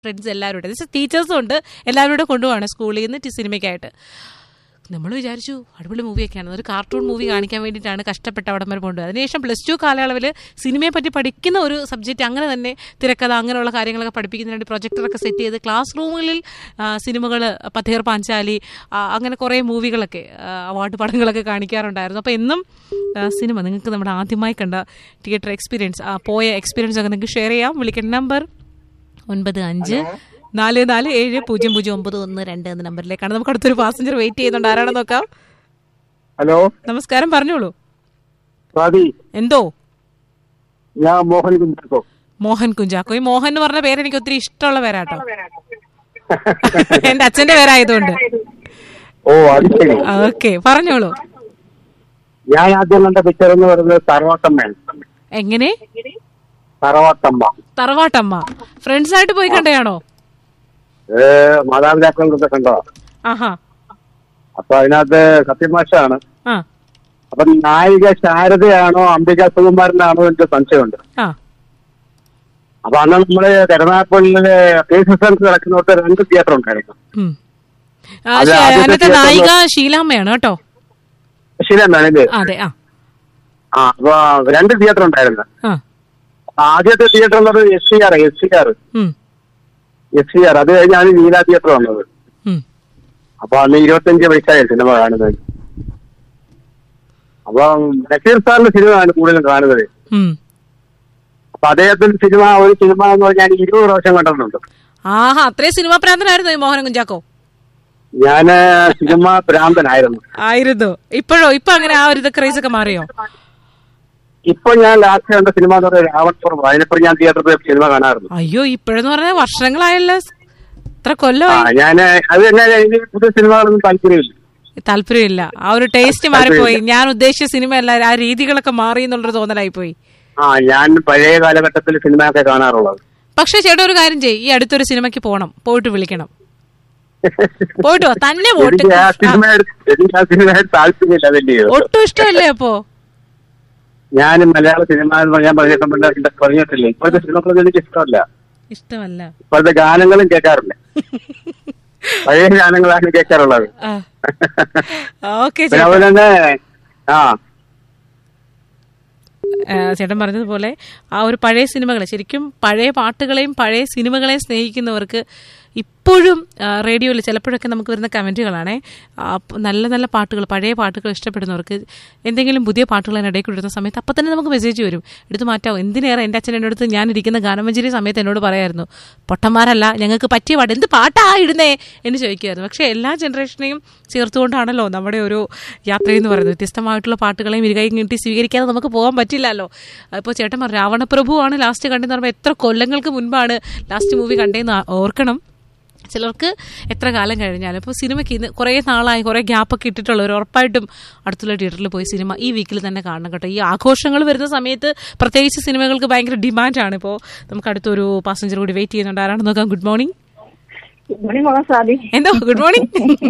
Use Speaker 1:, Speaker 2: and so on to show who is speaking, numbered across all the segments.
Speaker 1: Friends എല്ലാവരും ഉണ്ട് ടീച്ചേഴ്സും ഉണ്ട് എല്ലാവരും കൂടെ കൊണ്ടുപോവാണ് സ്കൂളിൽ നിന്ന് ടി- സിനിമയ്ക്കായിട്ട് നമ്മൾ വിചാരിച്ചു അടിപൊളി മൂവിയൊക്കെയാണ് ഒരു കാർട്ടൂൺ മൂവി കാണിക്കാൻ വേണ്ടിയിട്ടാണ് കഷ്ടപ്പെട്ട് അവിടം വരെ കൊണ്ടുപോയത് അതിനുശേഷം പ്ലസ് ടു കാലയളവിൽ സിനിമയെ പറ്റി പഠിക്കുന്ന ഒരു സബ്ജക്റ്റ് അങ്ങനെ തന്നെ തിരക്കഥ അങ്ങനെയുള്ള കാര്യങ്ങളൊക്കെ പഠിപ്പിക്കുന്നതിന് വേണ്ടി പ്രൊജക്ടറൊക്കെ സെറ്റ് ചെയ്ത് ക്ലാസ് റൂമുകളിൽ സിനിമകൾ പഥേർ പാഞ്ചാലി ആ, അങ്ങനെ കുറേ മൂവികളൊക്കെ അവാർഡ് പടങ്ങളൊക്കെ കാണിക്കാറുണ്ടായിരുന്നു അപ്പോൾ എന്നും ആ, സിനിമ നിങ്ങൾക്ക് നമ്മുടെ ആദ്യമായി കണ്ട തിയേറ്റർ എക്സ്പീരിയൻസ് പോയ എക്സ്പീരിയൻസ് ഒക്കെ നിങ്ങൾക്ക് ഷെയർ ചെയ്യാം വിളിക്കേണ്ട നമ്പർ ഒൻപത് അഞ്ച് നാല് നാല് ഏഴ് പൂജ്യം പൂജ്യം ഒമ്പത് ഒന്ന് രണ്ട് എന്ന നമ്പറിലേക്കാണ് നമുക്ക് അടുത്തൊരു പാസഞ്ചർ വെയിറ്റ് ചെയ്യുന്നുണ്ട് ആരാണെന്ന് നോക്കാം
Speaker 2: ഹലോ
Speaker 1: നമസ്കാരം പറഞ്ഞോളൂ
Speaker 2: സ്വാതി
Speaker 1: എന്തോ
Speaker 2: ഞാൻ മോഹൻ കുഞ്ചാക്കോ
Speaker 1: മോഹൻ കുഞ്ചാക്കോ ഈ മോഹൻ എന്ന് പറഞ്ഞ പേര് എനിക്ക് ഒത്തിരി ഇഷ്ടമുള്ള പേരാട്ടോ എന്റെ അച്ഛന്റെ പേരായതുകൊണ്ട്
Speaker 2: ഓ അത് ശരി
Speaker 1: ഓക്കെ പറഞ്ഞോളൂ
Speaker 2: ഞാൻ ആദ്യം കണ്ട പിക്ചർ എന്ന് പറയുന്നത് തറവാട്ടമ്മയാണ്
Speaker 1: എങ്ങനെ
Speaker 2: തറവാട്ടമ്മ
Speaker 1: തറവാട്ടമ്മ ഫ്രണ്ട്സ് ആയിട്ട് പോയി കണ്ടയാണോ
Speaker 2: ഏ മാതാപിതാക്കളും കൂടെ കണ്ടോ
Speaker 1: ആഹാ
Speaker 2: അപ്പൊ അതിനകത്ത് സത്യമാഷാണ്
Speaker 1: ആ
Speaker 2: അപ്പൊ നായിക ശാരദയാണോ അംബിക സുകുമാരനാണോ എനിക്ക് സംശയമുണ്ട്
Speaker 1: ആ
Speaker 2: അപ്പൊ അന്ന് നമ്മള് കരുനാഗപ്പള്ളിയില് കേസ് സെൻസ് നടക്കുന്നോട്ട് രണ്ട് തിയേറ്റർ ഉണ്ടായിരുന്നു
Speaker 1: ഉം. ആ,
Speaker 2: അത്
Speaker 1: ശ-
Speaker 2: ആദ്യത്തെ
Speaker 1: അതിനകത്തെ
Speaker 2: theatre
Speaker 1: നായിക ഷീലാമ്മയാണ് കേട്ടോ
Speaker 2: ശരിയാണ് ഇത്
Speaker 1: അതെ ആ
Speaker 2: ആ അപ്പൊ രണ്ട് തിയേറ്റർ ഉണ്ടായിരുന്നു
Speaker 1: ആ
Speaker 2: ആദ്യത്തെ തിയേറ്റർ എന്ന് പറയുന്നത് S C R S C R
Speaker 1: ഉം,
Speaker 2: എസ് സി ആർ അത് കഴിഞ്ഞാണ് നീല തിയേറ്റർ വന്നത്
Speaker 1: ഉം.
Speaker 2: അപ്പൊ അന്ന് ഇരുപത്തഞ്ച് വയസ്സായ സിനിമ കാണുന്നത് അപ്പൊ നസീർ സാറിന്റെ സിനിമയാണ് കൂടുതലും കാണുന്നത്
Speaker 1: ഉം.
Speaker 2: അപ്പൊ അദ്ദേഹത്തിന്റെ സിനിമ ഒരു സിനിമ എന്ന് പറഞ്ഞാൽ ഇരുപത് പ്രാവശ്യം കണ്ടിട്ടുണ്ട്
Speaker 1: ആഹാ അത്രയും സിനിമാ പ്രാന്തനായിരുന്നു ഈ മോഹൻ കുഞ്ചാക്കോ
Speaker 2: ഞാന് സിനിമ ഭ്രാന്തനായിരുന്നു
Speaker 1: ആയിരുന്നു ഇപ്പോഴോ ഇപ്പൊ അങ്ങനെ ആ ഒരു ഇത് ക്രൈസ് ഒക്കെ മാറിയോ
Speaker 2: ഇപ്പൊ ഞാൻ ലാസ്റ്റ് കണ്ട സിനിമ എന്ന് പറയുന്നത് രാവണപ്പുറം അതിനെപ്പറ്റി ഞാൻ തിയേറ്ററിൽ പോയി സിനിമ കാണാറുണ്ട്
Speaker 1: അയ്യോ ഇപ്പോഴെന്ന് പറഞ്ഞാൽ വർഷങ്ങളായല്ലോ ഇത്ര
Speaker 2: ആ
Speaker 1: കൊല്ലമായി
Speaker 2: ഞാന് അത് തന്നെ എനിക്ക് പുതിയ സിനിമകളൊന്നും താല്പര്യമില്ല
Speaker 1: താല്പര്യമില്ല ആ ഒരു ടേസ്റ്റ് മാറിപ്പോയി ഞാൻ ഉദ്ദേശിച്ച സിനിമ അല്ല ആ രീതികളൊക്കെ മാറി എന്നുള്ളൊരു തോന്നലായി പോയി
Speaker 2: ആ ഞാൻ പഴയ കാലഘട്ടത്തിൽ സിനിമയൊക്കെ കാണാറുള്ളത്
Speaker 1: പക്ഷെ ചേട്ടാ ഒരു കാര്യം ചെയ്യ് ഈ അടുത്തൊരു സിനിമയ്ക്ക് പോണം പോയിട്ട് വിളിക്കണം പോയിട്ട് വാ തന്നെ പോട്ട്
Speaker 2: എനിക്ക് ആ സിനിമയോട് എനിക്ക് ആ സിനിമയോട് താല്പര്യമില്ല അതിന്റെ
Speaker 1: ഒട്ടും ഇഷ്ടമല്ലേ അപ്പോ
Speaker 2: ഞാൻ മലയാള സിനിമ എന്ന് പറഞ്ഞാൽ പറഞ്ഞിട്ടുണ്ട് പറഞ്ഞിട്ടില്ലേ ഇപ്പോഴത്തെ സിനിമകളൊന്നും എനിക്ക് ഇഷ്ടമല്ല
Speaker 1: ഇഷ്ടമല്ല
Speaker 2: ഇപ്പോഴത്തെ ഗാനങ്ങളും കേൾക്കാറില്ല പഴയ ഗാനങ്ങളാണ് കേൾക്കാറുള്ളത്
Speaker 1: ഓക്കെ
Speaker 2: പിന്നെ അതുപോലെ തന്നെ ആ
Speaker 1: ചേട്ടൻ പറഞ്ഞതുപോലെ ആ ഒരു പഴയ സിനിമകൾ ശരിക്കും പഴയ പാട്ടുകളെയും പഴയ സിനിമകളെയും സ്നേഹിക്കുന്നവർക്ക് ഇപ്പോഴും റേഡിയോയിൽ ചിലപ്പോഴൊക്കെ നമുക്ക് വരുന്ന കമൻറ്റുകളാണേ നല്ല നല്ല പാട്ടുകൾ പഴയ പാട്ടുകൾ ഇഷ്ടപ്പെടുന്നവർക്ക് എന്തെങ്കിലും പുതിയ പാട്ടുകൾ അതിന് ഇടയിൽ കൊടുക്കുന്ന സമയത്ത് അപ്പം തന്നെ നമുക്ക് മെസ്സേജ് വരും എടുത്ത് മാറ്റാവും എന്തിനേറെ എൻ്റെ അച്ഛൻ എൻ്റെ അടുത്ത് ഞാൻ ഇരിക്കുന്ന ഗാനമഞ്ജരി സമയത്ത് എന്നോട് പറയായിരുന്നു പൊട്ടന്മാരല്ല ഞങ്ങൾക്ക് പറ്റിയ പാട്ട് എന്ത് പാട്ടാ ഇടുന്നേ എന്ന് ചോദിക്കുമായിരുന്നു പക്ഷേ എല്ലാ ജനറേഷനെയും ചേർത്തുകൊണ്ടാണല്ലോ നമ്മുടെ ഒരു യാത്ര എന്ന് പറയുന്നത് വ്യത്യസ്തമായിട്ടുള്ള പാട്ടുകളെയും ഇരുകൈ നീട്ടി സ്വീകരിക്കാതെ നമുക്ക് പോകാൻ പറ്റില്ലല്ലോ അപ്പോൾ ചേട്ടൻ പറഞ്ഞു രാവണപ്രഭുവാണ് ലാസ്റ്റ് കണ്ടെന്ന് പറയുമ്പോൾ എത്ര കൊല്ലങ്ങൾക്ക് മുൻപാണ് ലാസ്റ്റ് മൂവി കണ്ടേന്ന് ആ- ഓർക്കണം ചിലർക്ക് എത്ര കാലം കഴിഞ്ഞാലും ഇപ്പോൾ സിനിമയ്ക്ക് ഇന്ന് കുറേ നാളായി കുറേ ഗ്യാപ്പൊക്കെ ഇട്ടിട്ടുള്ളവർ ഉറപ്പായിട്ടും അടുത്തുള്ള തിയേറ്ററിൽ പോയി സിനിമ ഈ വീക്കിൽ തന്നെ കാണണം കേട്ടോ ഈ ആഘോഷങ്ങൾ വരുന്ന സമയത്ത് പ്രത്യേകിച്ച് സിനിമകൾക്ക് ഭയങ്കര ഡിമാൻഡാണ് ഇപ്പോൾ നമുക്ക് അടുത്തൊരു പാസഞ്ചർ കൂടി വെയിറ്റ് ചെയ്യുന്നുണ്ട് ആരാണെന്ന് നോക്കാം ഗുഡ് മോർണിംഗ്
Speaker 3: ഗുഡ് മോർണിംഗ് മോളെ സ്വാതി
Speaker 1: എന്തോ ഗുഡ് മോർണിംഗ്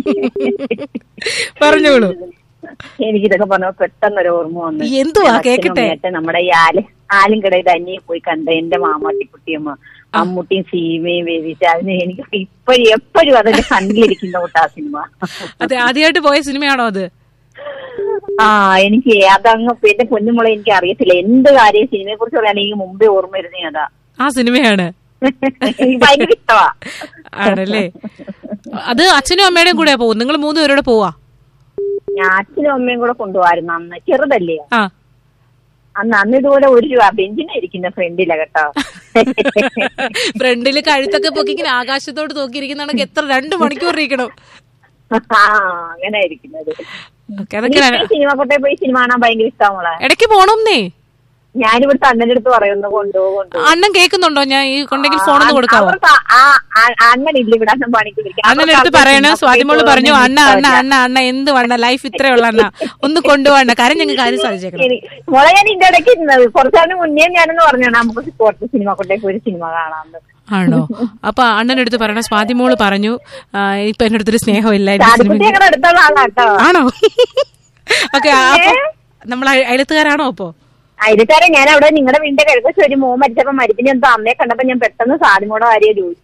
Speaker 1: പറഞ്ഞോളൂ
Speaker 3: എനിക്കിതൊക്കെ പറഞ്ഞ പെട്ടെന്നൊരു ഓർമ്മ വന്നു
Speaker 1: എന്തുവാ?
Speaker 3: എൻ്റെ അച്ഛനും
Speaker 1: കേക്കട്ടെ.
Speaker 3: അമ്മയൊക്കെ നമ്മുടെ ഈ ആല് ആലിൻകടയിൽ അന്യെ പോയി കണ്ട എന്റെ മാമാട്ടിക്കുട്ടിയമ്മ അമ്മൂട്ടിയും സീമയും വേവിച്ച അതിന് എനിക്ക് ഇപ്പോഴും എപ്പോഴും അതിന്റെ കണ്ണിലിരിക്കുന്ന കൂട്ടാ സിനിമ
Speaker 1: അതെ ആദ്യമായിട്ട് പോയ സിനിമയാണോ അത്
Speaker 3: ആ എനിക്ക് അതങ്ങ് എന്റെ പൊന്നുമുളെ എനിക്ക് അറിയത്തില്ല എന്ത് കാര്യം സിനിമയെ കുറിച്ച് പറയുകയാണെങ്കിൽ മുമ്പേ ഓർമ്മ വരുന്നേ അതാ
Speaker 1: ആ സിനിമയാണ്
Speaker 3: എനിക്ക് ഭയങ്കര ഇഷ്ടമാ
Speaker 1: ആണല്ലേ അത് അച്ഛനും അമ്മയുടെയും കൂടെ പോകും നിങ്ങൾ മൂന്ന് പേരോടെ പോവാ
Speaker 3: ഞാൻ അച്ഛനും അമ്മയും കൂടെ കൊണ്ടുപോകായിരുന്നു അന്ന് ചെറുതല്ലേ
Speaker 1: ആ
Speaker 3: അന്ന് അന്ന് ഇതുപോലെ ഒരു രൂപ ബെഞ്ചിനെ ഇരിക്കുന്ന ഫ്രണ്ടില കേട്ടോ
Speaker 1: ഫ്രണ്ടില് കഴുത്തൊക്കെ പൊക്കി ഇങ്ങനെ ആകാശത്തോട് നോക്കിയിരിക്കുന്നാണെങ്കിൽ എത്ര രണ്ട് മണിക്കൂർ ഇരിക്കണം
Speaker 3: ആ അങ്ങനെ ഇരിക്കുന്നത്
Speaker 1: ഓക്കെ അതൊക്കെ
Speaker 3: എനിക്ക് സിനിമ കൊട്ടേ പോയി സിനിമ കാണാൻ ഭയങ്കര ഇഷ്ടമുള്ള
Speaker 1: ഇടയ്ക്ക് പോണോന്നേ
Speaker 3: ഞാനിവിടുത്തെ അണ്ണന്റെ അടുത്ത് പറയുന്നു കൊണ്ടുപോകും കൊണ്ടുപോകും
Speaker 1: അണ്ണൻ കേൾക്കുന്നുണ്ടോ ഞാൻ ഈ കൊണ്ടെങ്കിൽ ഫോണൊന്ന് കൊടുക്കാവോ
Speaker 3: അവർക്ക് ആ- ആ ആ- അണ്ണൻ ഇല്ല ഇവിടെ അണ്ണൻ പണിക്ക് വിളിക്കാം.
Speaker 1: അണ്ണന്റെ
Speaker 3: അവർക്ക്
Speaker 1: അടുത്ത് പറയണ
Speaker 3: സിനിമ
Speaker 1: സ്വാതിമോള്
Speaker 3: കൊട്ടേ
Speaker 1: പറഞ്ഞു
Speaker 3: പോകുന്നത്
Speaker 1: അണ്ണ അണ്ണ
Speaker 3: ഇഷ്ടമല്ല.
Speaker 1: അണ്ണ അണ്ണ എന്ത് വണ്ണ ലൈഫ് ഇത്രയുള്ള അണ്ണ ഒന്ന് കൊണ്ടുപോകണ്ട കാര്യം ഞങ്ങൾ കാര്യം സാധിച്ചേക്കണം
Speaker 3: ശരി. മോളെ ഞാൻ ഇതിന്റെ ഇടയ്ക്ക് ഇരുന്നത് കുറച്ചാണ് മുന്നേ ഞാനൊന്ന് പറഞ്ഞു നമുക്ക് കുറച്ച് സിനിമ കൊണ്ടേക്ക് ഒരു സിനിമ കാണാമെന്ന്
Speaker 1: ആണോ അപ്പൊ അണ്ണന്റെ അടുത്ത് പറയണ സ്വാതിമോള് പറഞ്ഞു ആ, ഇപ്പൊ എന്റെ അടുത്തൊരു സ്നേഹമില്ല എന്റെ
Speaker 3: ചാടിക്കുട്ടി
Speaker 1: സിനിമ
Speaker 3: ഞങ്ങളുടെ അടുത്തുള്ള ആളാ കേട്ടോ
Speaker 1: ആണോ ഓക്കെ അപ്പൊ നമ്മൾ അയലത്തുകാരാണോ അപ്പോ
Speaker 3: അയൽക്കാരെ ഞാൻ അവിടെ നിങ്ങളുടെ വീടിന്റെ കിഴക്ക് ഒരു മോൻ മരിച്ചപ്പോ മരിപ്പിന് എന്തോ അമ്മയെ കണ്ടപ്പോ ഞാൻ പെട്ടെന്ന് സാദിമോടെ കാര്യം ചോദിച്ചേ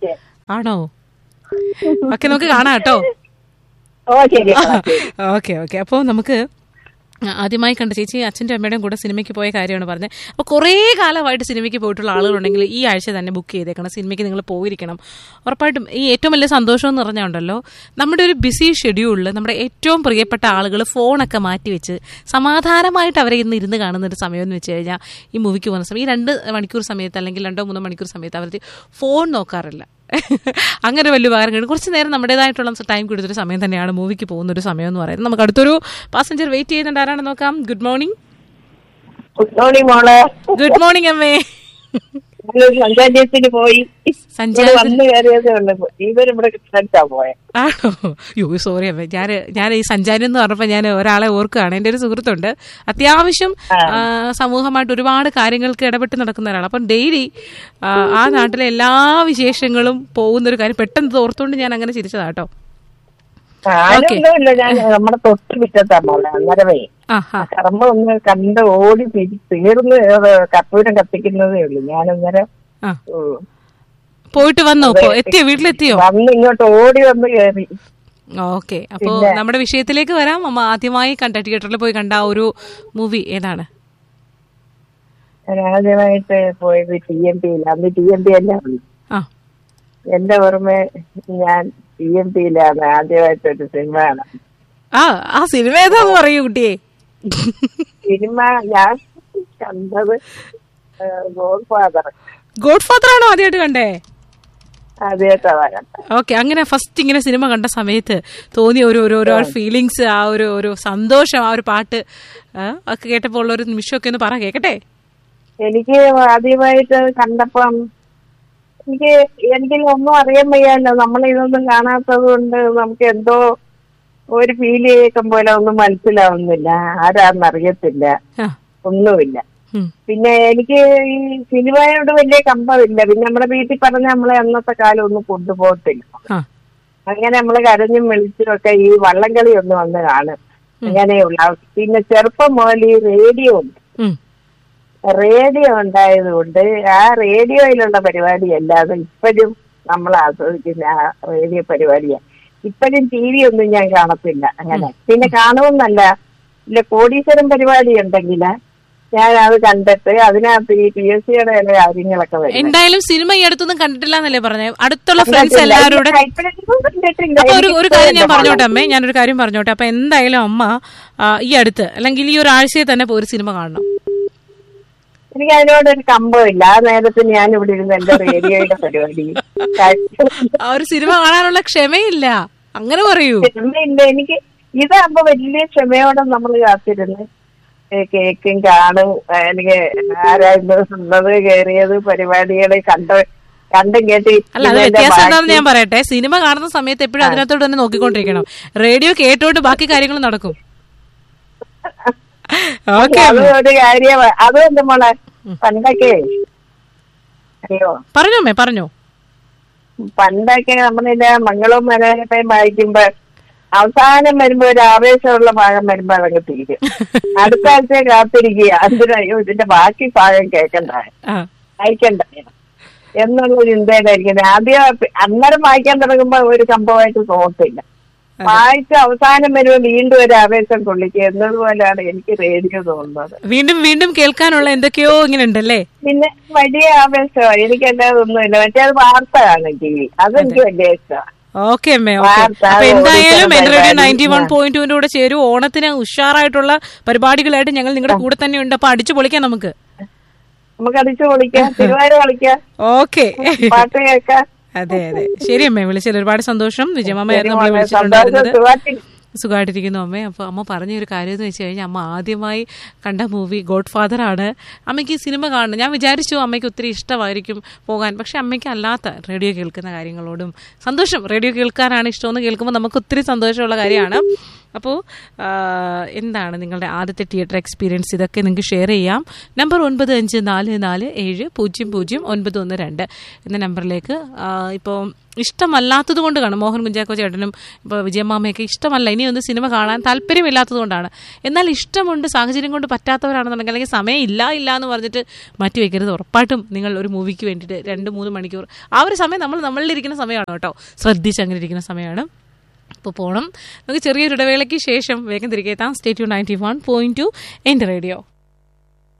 Speaker 1: ആണോ ഓക്കെ നമുക്ക് കാണാം കേട്ടോ
Speaker 3: ഓ ശരി
Speaker 1: ഓക്കെ ഓക്കെ അപ്പോൾ നമുക്ക് ആദ്യമായി കണ്ട ചേച്ചി അച്ഛൻ്റെ അമ്മയുടെയും കൂടെ സിനിമയ്ക്ക് പോയ കാര്യമാണ് പറഞ്ഞത് അപ്പോൾ കുറേ കാലമായിട്ട് സിനിമയ്ക്ക് പോയിട്ടുള്ള ആളുകളുണ്ടെങ്കിൽ ഈ ആഴ്ച തന്നെ ബുക്ക് ചെയ്തേക്കണം സിനിമയ്ക്ക് നിങ്ങൾ പോയിരിക്കണം ഉറപ്പായിട്ടും ഈ ഏറ്റവും വലിയ സന്തോഷം എന്ന് പറഞ്ഞുണ്ടല്ലോ നമ്മുടെ ഒരു ബിസി ഷെഡ്യൂളിൽ നമ്മുടെ ഏറ്റവും പ്രിയപ്പെട്ട ആളുകൾ ഫോണൊക്കെ മാറ്റി വെച്ച് സമാധാനമായിട്ട് അവരെ ഇന്ന് ഇരുന്ന് കാണുന്ന ഒരു സമയം എന്ന് വെച്ച് കഴിഞ്ഞാൽ ഈ മൂവിക്ക് പോകുന്ന സമയം ഈ രണ്ട് മണിക്കൂർ സമയത്ത് അല്ലെങ്കിൽ രണ്ടോ മൂന്നോ മണിക്കൂർ സമയത്ത് അവർ ഫോൺ നോക്കാറില്ല അങ്ങനെ വലിയ ഉപകാരം കിട്ടും കുറച്ച് നേരം നമ്മുടേതായിട്ടുള്ള ടൈം കൊടുത്തൊരു സമയം തന്നെയാണ് മൂവിക്ക് പോകുന്ന ഒരു സമയം എന്ന് പറയുന്നത് നമുക്ക് അടുത്തൊരു പാസഞ്ചർ വെയിറ്റ് ചെയ്യുന്നുണ്ട് ആരാണെന്ന് നോക്കാം ഗുഡ് മോർണിംഗ്
Speaker 3: ഗുഡ് മോർണിംഗ് മോളെ
Speaker 1: ഗുഡ് മോർണിംഗ് അമ്മേ
Speaker 3: ഞങ്ങള് സഞ്ചാരത്തിന് പോയി ഇവിടെ
Speaker 1: സഞ്ചാര
Speaker 3: വന്ന് കയറിയതേ ഉള്ളൂ ഇവരിവിടെ ഫ്രണ്ട്സാ പോയെ
Speaker 1: ആണോ യോ സോറി അമ്മേ ഞാൻ ഞാൻ ഈ സഞ്ചാരി എന്ന് പറഞ്ഞപ്പോൾ ഞാൻ ഒരാളെ ഓർക്കുകയാണ് എൻ്റെ ഒരു സുഹൃത്തുണ്ട് അത്യാവശ്യം ആ, സമൂഹമായിട്ട് ഒരുപാട് കാര്യങ്ങൾക്ക് ഇടപെട്ട് നടക്കുന്ന ഒരാൾ അപ്പം ഡെയിലി ആ നാട്ടിലെ എല്ലാ വിശേഷങ്ങളും പോകുന്ന ഒരു കാര്യം പെട്ടെന്ന് ഓർത്തുകൊണ്ട് ഞാൻ അങ്ങനെ ചിരിച്ചതാട്ടോ
Speaker 3: ആരൊന്നുമില്ല ഞാൻ നമ്മുടെ തൊട്ട് പിറ്റത്താ മോളെ അന്നേരമേ
Speaker 1: ആ ആ
Speaker 3: കർമ്മ ഒന്ന് കണ്ട് ഓടി തിരി- തീർന്ന് അത് കർപ്പൂരം കത്തിക്കുന്നതേ ഉള്ളൂ ഞാൻ അന്നേരം
Speaker 1: ആ
Speaker 3: ഉം,
Speaker 1: പോയിട്ട് വന്നോ ഇപ്പോ എത്തിയോ വീട്ടിലെത്തിയോ
Speaker 3: വന്ന് ഇങ്ങോട്ട് ഓടി വന്ന് കയറി
Speaker 1: ഓക്കെ അപ്പോ നമ്മുടെ വിഷയത്തിലേക്ക് വരാം അമ്മ ആദ്യമായി കണ്ട തിയേറ്ററിൽ പോയി കണ്ട ആ ഒരു മൂവി ഏതാണ്
Speaker 3: ഞാൻ ആദ്യമായിട്ട് പോയത് ടി എം പിയിൽ അന്ന് ടി എം പി അല്ല ഉള്ളൂ.
Speaker 1: ആ
Speaker 3: എന്റെ ഓർമ്മ ഞാൻ ടി എം പിയിലാണ് ആദ്യമായിട്ട് ഒരു സിനിമ കാണാൻ
Speaker 1: ആ ആ സിനിമ ഏതാന്ന് പറയൂ കുട്ടിയെ
Speaker 3: സിനിമ ഞാൻ കണ്ടത് ഗോഡ് ഫാദർ
Speaker 1: ഗോഡ് ഫാദർ ആണോ ആദ്യമായിട്ട് കണ്ടേ
Speaker 3: ആദ്യമായിട്ടാണ് കണ്ടത്
Speaker 1: ഓക്കെ അങ്ങനെ ഫസ്റ്റ് ഇങ്ങനെ സിനിമ കണ്ട സമയത്ത് തോന്നിയ ഒരു ഒരു ഒരു ഫീലിങ്സ് ആ ഒരു ഒരു സന്തോഷം ആ ഒരു പാട്ട് ആ, ഒക്കെ കേട്ടപ്പോൾ ഉള്ള ഒരു നിമിഷമൊക്കെ ഒന്ന് പറ കേക്കട്ടെ
Speaker 3: എനിക്ക് ആദ്യമായിട്ട് കണ്ടപ്പം എനിക്ക് എനിക്ക് ഒന്നും അറിയാൻ വയ്യാലോ നമ്മൾ ഇതൊന്നും കാണാത്തത് കൊണ്ട് നമുക്ക് എന്തോ ഒരു ഫീൽ കേൾക്കും പോലെ ഒന്നും മനസ്സിലാവുന്നില്ല ആരാന്നറിയത്തില്ല
Speaker 1: ആ
Speaker 3: ഒന്നുമില്ല
Speaker 1: ഉം.
Speaker 3: പിന്നെ എനിക്ക് ഈ സിനിമയോട് വലിയ കമ്പമില്ല പിന്നെ നമ്മുടെ വീട്ടിൽ പറഞ്ഞ നമ്മളെ അന്നത്തെ കാലം ഒന്നും കൊണ്ടുപോകത്തില്ല
Speaker 1: ആ
Speaker 3: അങ്ങനെ നമ്മൾ കരഞ്ഞും വിളിച്ചും ഒക്കെ ഈ വള്ളംകളി ഒന്ന് വന്ന് കാണും അങ്ങനെയുള്ള അവസ്ഥ. പിന്നെ ചെറുപ്പം മുതൽ ഈ റേഡിയോ ഉണ്ട്
Speaker 1: ഉം.
Speaker 3: റേഡിയോ ഉണ്ടായതുകൊണ്ട് ആ റേഡിയോയിലുള്ള പരിപാടി അല്ലാതെ ഇപ്പോഴും നമ്മൾ ആസ്വദിക്കുന്ന ആ റേഡിയോ പരിപാടിയാണ് ഇപ്പോഴും ടി വി ഒന്നും ഞാൻ കാണത്തില്ല അങ്ങനെ പിന്നെ കാണുമെന്നല്ല ഇല്ല കോടീശ്വരം പരിപാടി ഉണ്ടെങ്കിൽ ഞാൻ അത് കണ്ടിട്ട് അതിനകത്ത് ഈ പി എസ് സിയുടെ ചില കാര്യങ്ങളൊക്കെ വരും
Speaker 1: എന്തായാലും സിനിമ ഈ അടുത്തൊന്നും കണ്ടിട്ടില്ല എന്നല്ലേ പറഞ്ഞേ അടുത്തുള്ള ഫ്രണ്ട്സ് എല്ലാവരും കൂടെ
Speaker 3: ഇപ്പോഴൊന്നും കണ്ടിട്ടില്ല.
Speaker 1: അപ്പൊ ഒരു ഒരു കാര്യം ഞാൻ
Speaker 3: എനിക്ക്
Speaker 1: പറഞ്ഞോട്ടെ അമ്മേ ഞാനൊരു കാര്യം പറഞ്ഞോട്ടെ അപ്പൊ എന്തായാലും അമ്മ ആ, ഈ അടുത്ത് അല്ലെങ്കിൽ ഈ ഒരു ആഴ്ചയിൽ തന്നെ പോയി ഒരു സിനിമ കാണണം
Speaker 3: എനിക്ക് അതിനോടൊരു കമ്പമില്ല ആ നേരത്ത് ഞാൻ ഇവിടെ ഇരുന്ന് എന്റെ റേഡിയോയുടെ പരിപാടി
Speaker 1: ആ ഒരു സിനിമ കാണാനുള്ള ക്ഷമയില്ല അങ്ങനെ പറയൂ
Speaker 3: ഇല്ല എനിക്ക് ഇതാകുമ്പോ വലിയ ക്ഷമയോടെ നമ്മൾ കാത്തിരുന്ന് ഏ, കേക്കും കാണും ഏ, എനിക്ക് ആരായിരുന്നു വന്നത് കയറിയത് പരിപാടികള് കണ്ട് കണ്ടും കേട്ട്
Speaker 1: അല്ല അത്
Speaker 3: ഇതിന്റെ
Speaker 1: വ്യത്യാസം എന്താണെന്ന്
Speaker 3: ബാക്കി-
Speaker 1: ഞാൻ പറയട്ടെ സിനിമ കാണുന്ന സമയത്ത് എപ്പോഴും അതിനകത്തോട്ട് തന്നെ നോക്കിക്കൊണ്ടിരിക്കണം റേഡിയോ കേട്ടോണ്ട് ബാക്കി കാര്യങ്ങൾ നടക്കും ഓക്കെ
Speaker 3: അത് ഒരു കാര്യം അത് എന്റെ മോളെ പണ്ടൊക്കെ അയ്യോ
Speaker 1: പറഞ്ഞോ അമ്മേ പറഞ്ഞോ
Speaker 3: പണ്ടൊക്കെ നമ്മളില്ല മംഗളവും മനോരമയും വായിക്കുമ്പോ അവസാനം വരുമ്പോ ഒരു ആവേശമുള്ള ഭാഗം വരുമ്പോ അതങ്ങ് തീരും അടുത്ത ആഴ്ച കാത്തിരിക്കുക അതിനായോ ഇതിന്റെ ബാക്കി ഭാഗം കേൾക്കണ്ട
Speaker 1: ആ
Speaker 3: വായിക്കണ്ട എന്നുള്ള ചിന്തയിലായിരിക്കും ആദ്യം അന്നേരം വായിക്കാൻ തുടങ്ങുമ്പോ ഒരു സംഭവമായിട്ട് തോന്നത്തില്ല വായിച്ച് അവസാനം വരുമ്പോ വീണ്ടും ഒരു ആവേശം കൊള്ളിക്കുക എന്നതുപോലെയാണ് എനിക്ക് റേഡിയോ തോന്നുന്നത്
Speaker 1: വീണ്ടും വീണ്ടും കേൾക്കാനുള്ള എന്തൊക്കെയോ ഇങ്ങനെ ഉണ്ടല്ലേ
Speaker 3: പിന്നെ വലിയ ആവേശമാണ് എനിക്കല്ലാതെ ഒന്നുമില്ല മറ്റേ അത് വാർത്ത കാണും ടി വി അതെനിക്ക് വലിയ ഇഷ്ടമാണ്
Speaker 1: ഓക്കെ അമ്മേ ഓക്കെ
Speaker 3: വാർത്ത,
Speaker 1: അപ്പൊ എന്തായാലും
Speaker 3: ഓഡിഷൻ
Speaker 1: എന്റെ റേഡിയോ
Speaker 3: പരിപാടി,
Speaker 1: നയൻറ്റി വൺ
Speaker 3: ആ.
Speaker 1: പോയിന്റ് ടുവിന്റെ കൂടെ ചേരും ഓണത്തിന് ഉഷാറായിട്ടുള്ള പരിപാടികളായിട്ട് ഞങ്ങൾ നിങ്ങളുടെ കൂടെ തന്നെ ഉണ്ട് അപ്പൊ അടിച്ചു പൊളിക്കാം നമുക്ക്
Speaker 3: നമുക്ക് അടിച്ചു പൊളിക്കാം തിരുവാര കളിക്കാം
Speaker 1: ഓക്കെ
Speaker 3: പാട്ട് കേൾക്കാം
Speaker 1: അതെ അതെ ശരി അമ്മേ വിളിച്ചതിൽ ഒരുപാട് സന്തോഷം വിജയമ്മ
Speaker 3: ശരി
Speaker 1: നമ്മളെ
Speaker 3: മോളെ,
Speaker 1: വിളിച്ചിട്ടുണ്ടായിരുന്നത്
Speaker 3: സന്തോഷം, സുഖായിട്ടിരി-
Speaker 1: സുഖമായിട്ടിരിക്കുന്നു അമ്മേ അപ്പോൾ അമ്മ പറഞ്ഞ ഒരു കാര്യം എന്ന് വെച്ച് കഴിഞ്ഞാൽ അമ്മ ആദ്യമായി കണ്ട മൂവി ഗോഡ് ഫാദർ ആണ് അമ്മയ്ക്ക് ഈ സിനിമ കാണണം ഞാൻ വിചാരിച്ചു അമ്മയ്ക്ക് ഒത്തിരി ഇഷ്ടമായിരിക്കും പോകാൻ പക്ഷെ അമ്മയ്ക്ക് അല്ലാത്ത റേഡിയോ കേൾക്കുന്ന കാര്യങ്ങളോടും സന്തോഷം റേഡിയോ കേൾക്കാനാണ് ഇഷ്ടമെന്ന് കേൾക്കുമ്പോൾ നമുക്ക് ഒത്തിരി സന്തോഷമുള്ള കാര്യമാണ് അപ്പോൾ എന്താണ് നിങ്ങളുടെ ആദ്യത്തെ തിയേറ്റർ എക്സ്പീരിയൻസ് ഇതൊക്കെ നിങ്ങൾക്ക് ഷെയർ ചെയ്യാം നമ്പർ ഒൻപത് അഞ്ച് നാല് നാല് ഏഴ് പൂജ്യം പൂജ്യം ഒൻപത് ഒന്ന് രണ്ട് എന്ന നമ്പറിലേക്ക് ഇപ്പോൾ ഇഷ്ടമല്ലാത്തത് കൊണ്ട് കാണും മോഹൻ കുഞ്ചാക്കോ ചേട്ടനും ഇപ്പോൾ വിജയമാമയൊക്കെ ഇഷ്ടമല്ല ഇനി ഒന്ന് സിനിമ കാണാൻ താല്പര്യമില്ലാത്തത് കൊണ്ടാണ് എന്നാൽ ഇഷ്ടമുണ്ട് സാഹചര്യം കൊണ്ട് പറ്റാത്തവരാണെന്നുണ്ടെങ്കിൽ അല്ലെങ്കിൽ സമയം ഇല്ല ഇല്ല എന്ന് പറഞ്ഞിട്ട് മാറ്റി വെക്കരുത് ഉറപ്പായിട്ടും നിങ്ങൾ ഒരു മൂവിക്ക് വേണ്ടിയിട്ട് രണ്ട് മൂന്ന് മണിക്കൂർ ആ ഒരു സമയം നമ്മൾ നമ്മളിലിരിക്കുന്ന സമയമാണ് കേട്ടോ ശ്രദ്ധിച്ച് അങ്ങനെ ഇരിക്കുന്ന സമയമാണ് അപ്പോൾ പോകണം നമുക്ക് ചെറിയൊരു ഇടവേളയ്ക്ക് ശേഷം വേഗം തിരികെ എത്താം stay tuned ninety one point two എൻ്റെ റേഡിയോ